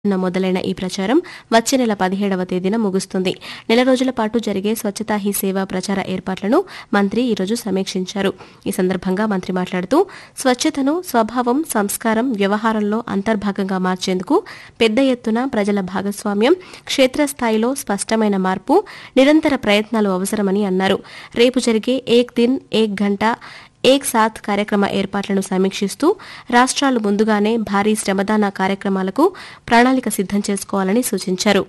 న మొదలైన ఈ ప్రచారం వచ్చే నెల పదిహేడవ తేదీన ముగుస్తుంది నెల రోజుల పాటు జరిగే స్వచ్ఛతా హీ సేవ ప్రచార ఏర్పాట్లను మంత్రి ఈరోజు సమీక్షించారు ఈ సందర్భంగా మంత్రి మాట్లాడుతూ స్వచ్ఛతను స్వభావం సంస్కారం వ్యవహారంలో అంతర్భాగంగా మార్చేందుకు పెద్ద ఎత్తున ప్రజల భాగస్వామ్యం క్షేత్రస్థాయిలో స్పష్టమైన మార్పు నిరంతర ప్రయత్నాలు అవసరమని అన్నారు రేపు జరిగే ఏక్ దిన్ ఏక్ గంట ఏక్ సాత్ కార్యక్రమ ఏర్పాట్లను సమీక్షిస్తూ రాష్ట్రాలు ముందుగానే భారీ శ్రమదాన కార్యక్రమాలకు ప్రణాళిక సిద్దం చేసుకోవాలని సూచించారు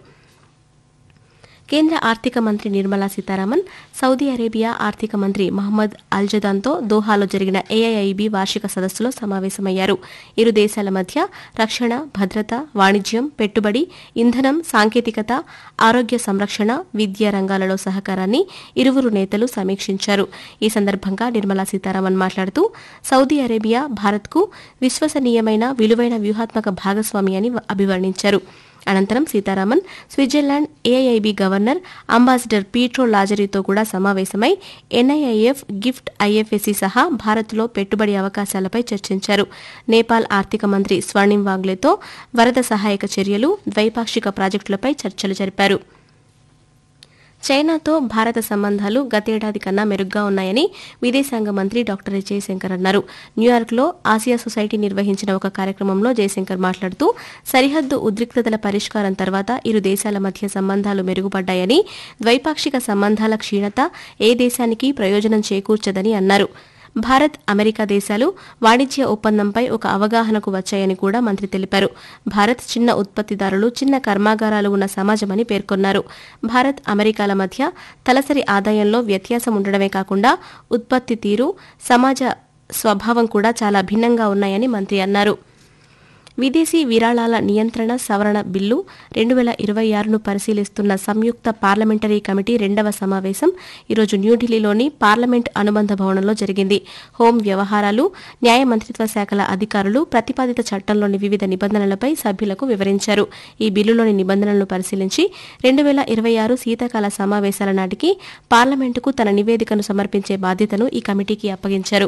కేంద్ర ఆర్థిక మంత్రి నిర్మలా సీతారామన్ సౌదీ అరేబియా ఆర్థిక మంత్రి మహమ్మద్ అల్జదాన్తో దోహాలో జరిగిన ఏఐఐబి వార్షిక సదస్సులో సమావేశమయ్యారు ఇరు దేశాల మధ్య రక్షణ భద్రత వాణిజ్యం పెట్టుబడి ఇంధనం సాంకేతికత ఆరోగ్య సంరక్షణ విద్యా రంగాలలో సహకారాన్ని ఇరువురు నేతలు సమీక్షించారు ఈ సందర్భంగా నిర్మలా సీతారామన్ మాట్లాడుతూ సౌదీ అరేబియా భారత్కు విశ్వసనీయమైన విలువైన వ్యూహాత్మక భాగస్వామి అని అభివర్ణించారు అనంతరం Sitharaman Switzerland AIIB governor ambassador Pietro లాజరీతో కూడా సమావేశమై ఎన్ఐఐఎఫ్ గిఫ్ట్ ఐఎఫ్ఎసి సహా భారత్లో పెట్టుబడి అవకాశాలపై చర్చించారు నేపాల్ ఆర్థిక మంత్రి స్వర్ణిం వాంగ్లేతో వరద సహాయక చర్యలు ద్వైపాక్షిక ప్రాజెక్టులపై చర్చలు జరిపారు చైనాతో భారత సంబంధాలు గతేడాది కన్నా మెరుగ్గా ఉన్నాయని విదేశాంగ మంత్రి డాక్టర్ జయశంకర్ అన్నారు న్యూయార్క్లో ఆసియా సొసైటీ నిర్వహించిన ఒక కార్యక్రమంలో జయశంకర్ మాట్లాడుతూ సరిహద్దు ఉద్రిక్తతల పరిష్కారం తర్వాత ఇరు దేశాల మధ్య సంబంధాలు మెరుగుపడ్డాయని ద్వైపాక్షిక సంబంధాల క్షీణత ఏ దేశానికి ప్రయోజనం చేకూర్చదని అన్నారు భారత్ అమెరికా దేశాలు వాణిజ్య ఒప్పందంపై ఒక అవగాహనకు వచ్చాయని కూడా మంత్రి తెలిపారు భారత్ చిన్న ఉత్పత్తిదారులు చిన్న కర్మాగారాలు ఉన్న సమాజమని పేర్కొన్నారు భారత్ అమెరికాల మధ్య తలసరి ఆదాయంలో వ్యత్యాసం ఉండడమే కాకుండా ఉత్పత్తి తీరు సమాజ స్వభావం కూడా చాలా భిన్నంగా ఉన్నాయని మంత్రి అన్నారు విదేశీ విరాళాల నియంత్రణ సవరణ బిల్లు రెండు వేల ఇరవై ఆరును పరిశీలిస్తున్న సంయుక్త పార్లమెంటరీ కమిటీ రెండవ సమావేశం ఈరోజు న్యూఢిల్లీలోని పార్లమెంట్ అనుబంధ భవనంలో జరిగింది హోం వ్యవహారాలు న్యాయ మంత్రిత్వ శాఖల అధికారులు ప్రతిపాదిత చట్టంలోని వివిధ నిబంధనలపై సభ్యులకు వివరించారు ఈ బిల్లులోని నిబంధనలను పరిశీలించి రెండు వేల ఇరవై ఆరు శీతాకాల సమావేశాల నాటికి పార్లమెంటుకు తన నివేదికను సమర్పించే బాధ్యతను ఈ కమిటీకి అప్పగించారు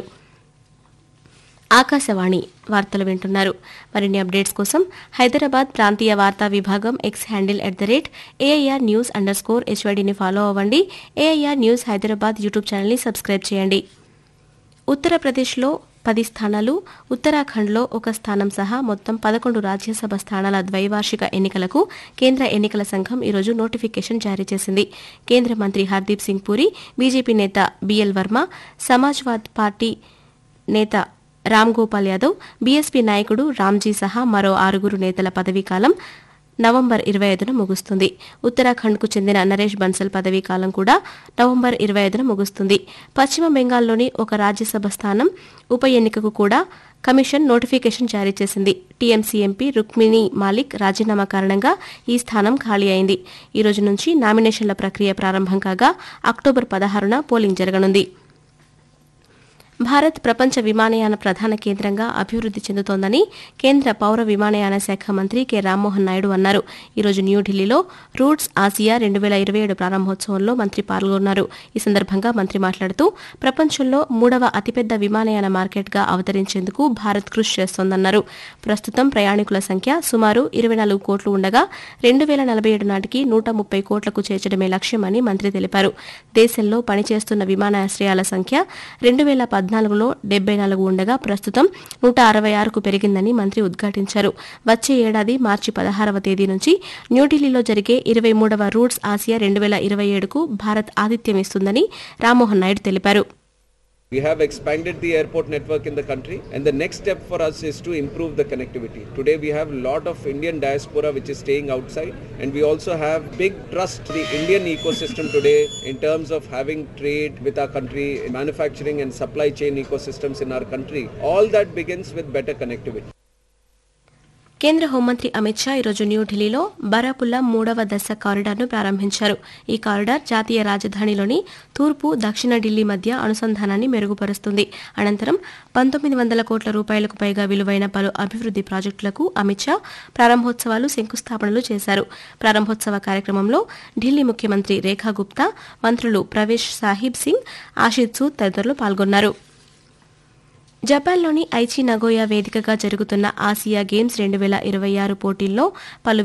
ఆకాశవాణి వార్తలు వింటున్నారు మరిన్ని అప్డేట్స్ కోసం హైదరాబాద్ ప్రాంతీయ వార్తా విభాగం X handle at the rate AIR news under score హెచ్వైడీని ఫాలో అవ్వండి ఏఐఆర్ న్యూస్ హైదరాబాద్ యూట్యూబ్ ఛానల్ని సబ్స్క్రైబ్ చేయండి ఉత్తరప్రదేశ్లో పది స్థానాలు ఉత్తరాఖండ్లో ఒక స్థానం సహా మొత్తం పదకొండు రాజ్యసభ స్థానాల ద్వైవార్షిక ఎన్నికలకు కేంద్ర ఎన్నికల సంఘం ఈరోజు నోటిఫికేషన్ జారీ చేసింది కేంద్ర మంత్రి హర్దీప్ సింగ్ పూరి బీజేపీ నేత బీఎల్ వర్మ సమాజ్వాద్ పార్టీ నేత రామ్ గోపాల్ యాదవ్ బీఎస్పీ నాయకుడు రామ్జీ సహా మరో ఆరుగురు నేతల పదవీకాలం నవంబర్ ఇరవై ఐదున ముగుస్తుంది ఉత్తరాఖండ్కు చెందిన నరేష్ బన్సల్ పదవీకాలం కూడా నవంబర్ ఇరవై ఐదున ముగుస్తుంది పశ్చిమ బెంగాల్లోని ఒక రాజ్యసభ స్థానం ఉప ఎన్నికకు కూడా కమిషన్ నోటిఫికేషన్ జారీ చేసింది టీఎంసీ ఎంపీ రుక్మిణి మాలిక్ రాజీనామా కారణంగా ఈ స్థానం ఖాళీ అయింది ఈ రోజు నుంచి నామినేషన్ల ప్రక్రియ ప్రారంభం కాగా అక్టోబర్ పదహారున పోలింగ్ జరగనుంది భారత్ ప్రపంచ విమానయాన ప్రధాన కేంద్రంగా అభివృద్ది చెందుతోందని కేంద్ర పౌర విమానయాన శాఖ మంత్రి కె రామ్మోహన్ నాయుడు అన్నారు ఈరోజు న్యూఢిల్లీలో రూట్స్ ఆసియా రెండు వేల ఇరవై ఏడు ప్రారంభోత్సవంలో మంత్రి పాల్గొన్నారు ఈ సందర్భంగా మంత్రి మాట్లాడుతూ ప్రపంచంలో మూడవ అతిపెద్ద విమానయాన మార్కెట్గా అవతరించేందుకు భారత్ కృషి చేస్తోందన్నారు ప్రస్తుతం ప్రయాణికుల సంఖ్య సుమారు ఇరవై నాలుగు కోట్లు ఉండగా రెండు వేల నలభై ఏడు నాటికి నూట ముప్పై కోట్లకు చేర్చడమే లక్ష్యమని మంత్రి తెలిపారు దేశంలో పనిచేస్తున్న విమానాశ్రయాల సంఖ్య రెండు వేల పద్నాలుగులో డెబ్బై నాలుగు ఉండగా ప్రస్తుతం నూట అరవై ఆరుకు పెరిగిందని మంత్రి ఉద్ఘాటించారు వచ్చే ఏడాది మార్చి పదహారవ తేదీ నుంచి న్యూఢిల్లీలో జరిగే ఇరవై మూడవ రూట్స్ ఆసియా రెండు వేల ఇరవై ఏడుకు భారత్ ఆతిథ్యం ఇస్తుందని రామ్మోహన్ నాయుడు తెలిపారు We have expanded the airport network in the country and the next step for us is to improve the connectivity. Today we have a lot of Indian diaspora which is staying outside and we also have big trust the Indian ecosystem today in terms of having trade with our country, manufacturing and supply chain ecosystems in our country. All that begins with better connectivity. కేంద్ర హోంమంత్రి అమిత్ షా ఈరోజు న్యూఢిల్లీలో బరాపుల్లా మూడవ దశ కారిడార్ను ప్రారంభించారు ఈ corridor జాతీయ రాజధానిలోని తూర్పు దక్షిణ ఢిల్లీ మధ్య అనుసంధానాన్ని మెరుగుపరుస్తుంది అనంతరం పంతొమ్మిది వందల కోట్ల రూపాయలకు పైగా విలువైన పలు అభివృద్ది ప్రాజెక్టులకు అమిత్ షా ప్రారంభోత్సవాలు శంకుస్థాపనలు చేశారు ప్రారంభోత్సవ కార్యక్రమంలో ఢిల్లీ ముఖ్యమంత్రి రేఖా గుప్తా మంత్రులు ప్రవేశ్ సాహిబ్ సింగ్ ఆషిద్ సూద్ తదితరులు పాల్గొన్నారు జపాన్లోని ఐచి నగోయా వేదికగా జరుగుతున్న ఆసియా గేమ్స్ రెండు వేల ఇరవై ఆరు పోటీల్లో పలు